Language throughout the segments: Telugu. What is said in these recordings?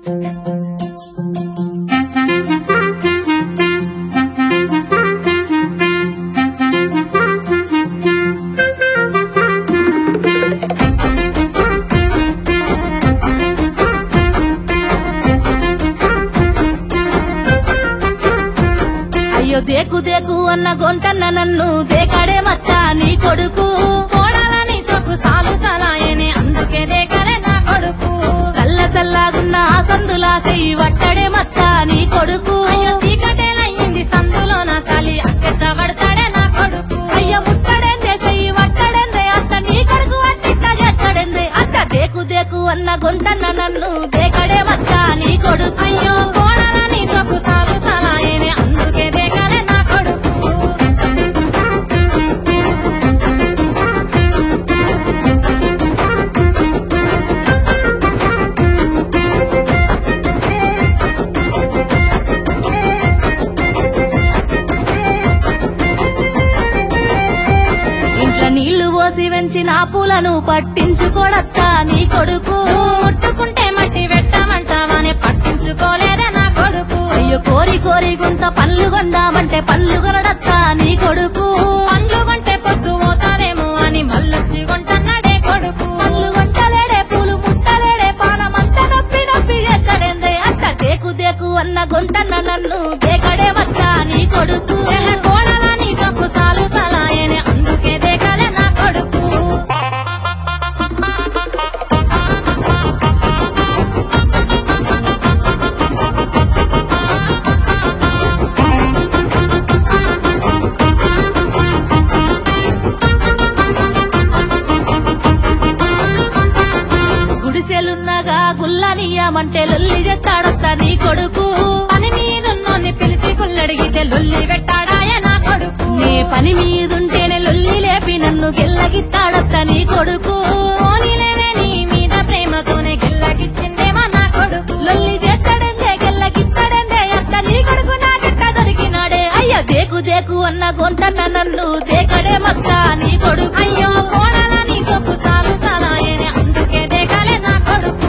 అయ్యో దేకు దేకు అన్న గొంతన్న నన్ను దేకాడే మచ్చ నీ కొడుకు కోడాలని సొక్కు సాలు సలాయనే అందుకే దేకలే నా కొడుకు సల్ల సల్లాగున్న ఆ సందులా చెయ్యి వట్టడే మచ్చ నీ కొడుకు అయ్యో చీకటేలయ్యింది సందులో నా సలి అక్కెత్త పడతాడే నా కొడుకు అయ్య ముట్టడెందే చెయ్యి వట్టడెందే అత్త నీ కొడుకు అట్టిట్ట చేస్తాడెందే అత్త దేకు దేకు అన్న గొంతన్న నన్ను దేకడే మచ్చ నీ కొడుకు అయ్యో కోడాలని సొక్కు సాలు సలాయనే అందుకే దేకలే నా కొడుకు ఇంట్లో నీళ్లు పోసి వెంచిన పూలను పట్టించుకోడత్త నీ కొడుకు నువ్వు ముట్టుకుంటే మట్టి పెట్టమంటావని పట్టించుకోలేదే నా కొడుకు అయ్యో కోరి కోరి గుంత పళ్ళు కొందామంటే పళ్ళు కొనడత్త నీ కొడుకు పండ్లు కొంటే పొద్దు పోతారేమో అని మళ్ళొచ్చి కొంటన్నాడే కొడుకు పళ్ళు కొంటలేడే పూలు ముట్టలేడే పానమంతా నొప్పి నొప్పి ఎక్కడేందే అత్త దేకు దేకు అన్న గొంతన్న నన్ను దేకడే మచ్చ నీ కొడుకు ఎహ కోడలని సొక్కు సాలు సలాయనే అందుకే దేకలే నా కొడుకు గుడిసెలున్నగా గుల్లనియమంటే లొల్లి చెత్తాడత్త నీ కొడుకు పని మీదున్నోన్ని పిలిచి గుల్లడిగితే లొల్లి పెట్టాడాయ నా కొడుకు నీ పని మీదుంటేనే లొల్లి లేపి నన్ను గెల్లగిత్తాడత్త నీ కొడుకు పోనీలేవే నీ మీద ప్రేమతోనే గిల్లగిచ్చిందేమా నా కొడుకు లొల్లి చేస్తాడందే గెల్లగిస్తాడందే అత్త నీ కొడుకు నాకెట్ట దొరికినాడే అయ్యో దేకు దేకు అన్న గొంతన్న నన్ను దేకడే మత్త నీ కొడుకు అయ్యో కోడలని సొక్కు సాలు సలాయనే అందుకే దేకలే నా కొడుకు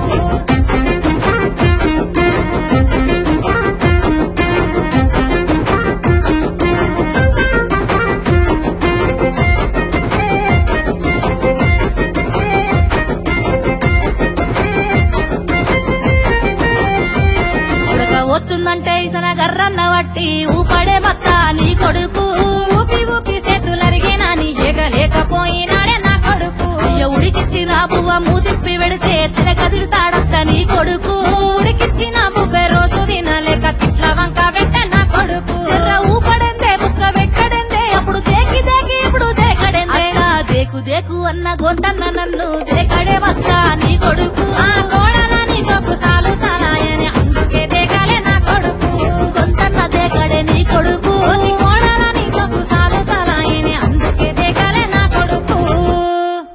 ఉడక వస్తుందంటే ఇసన గర్రన్న వట్టి ఊపడే మత్త నీ కొడుకు ఊపి ఊపి చేతులరిగినా నీ ఎగలేకపోయినాడే నా కొడుకు అయ్యో ఉడికిచ్చిన పువ్వ మూతిప్పి వెడితే తిన కదిలితాడత్త నీ కొడుకు ఉడికిచ్చిన బుబ్బె రోజు తినలేక తిట్ల వంక పెట్ట నా కొడుకు ఎర్ర ఊపడందే బుక్క పెట్టడందే అప్పుడు దేకి దేకి ఇప్పుడు దేకడందే అత్త దేకు దేకు అన్న గొంత